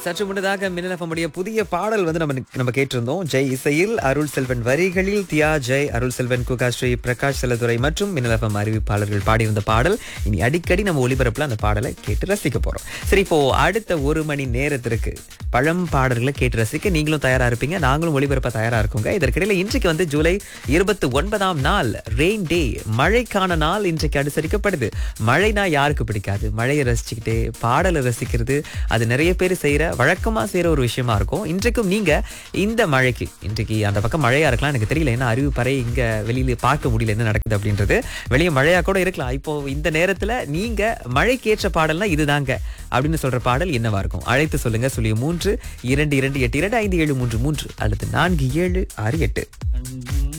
சற்று முன்னதாக மின்னலஃபமுடைய புதிய பாடல் வந்து நம்ம நம்ம கேட்டிருந்தோம் ஜெய் இசையில் அருள் செல்வன் வரிகளில் தியா ஜெய் அருள் செல்வன் குகாஸ்ரீ பிரகாஷ் செல்லதுரை மற்றும் மின்னலஃபம் அறிவிப்பாளர்கள் பாடியிருந்த பாடல் இனி அடிக்கடி நம்ம ஒளிபரப்புல அந்த பாடலை கேட்டு ரசிக்க போறோம் சரி இப்போ அடுத்த ஒரு மணி நேரத்திற்கு பழம் பாடல்களை கேட்டு ரசிக்க நீங்களும் தயாரா இருப்பீங்க நாங்களும் ஒளிபரப்ப தயாரா இருக்கோங்க இதற்கிடையில இன்றைக்கு வந்து ஜூலை இருபத்தி ஒன்பதாம் நாள் ரெயின் டே மழைக்கான நாள் இன்றைக்கு அனுசரிக்கப்படுது மழைனா யாருக்கு பிடிக்காது மழையை ரசிச்சுக்கிட்டு பாடலை ரசிக்கிறது அது நிறைய பேர் செய்யற வழக்கமா செய்யற ஒரு விஷயமா இருக்கும் இன்றைக்கும் நீங்க இந்த மழைக்கு இன்றைக்கு அந்த பக்கம் மழையா இருக்கலாம் எனக்கு தெரியல ஏன்னா அறிவு பறை இங்க வெளியில பார்க்க முடியல என்ன நடக்குது அப்படின்றது வெளியே மழையா கூட இருக்கலாம் இப்போ இந்த நேரத்துல நீங்க மழைக்கேற்ற பாடல்னா இதுதாங்க அப்படின்னு சொல்ற பாடல் என்னவா இருக்கும் அழைத்து சொல்லுங்க சொல்லி மூன்று இரண்டு இரண்டு எட்டு இரண்டு ஐந்து ஏழு மூன்று மூன்று அல்லது நான்கு ஏழு ஆறு எட்டு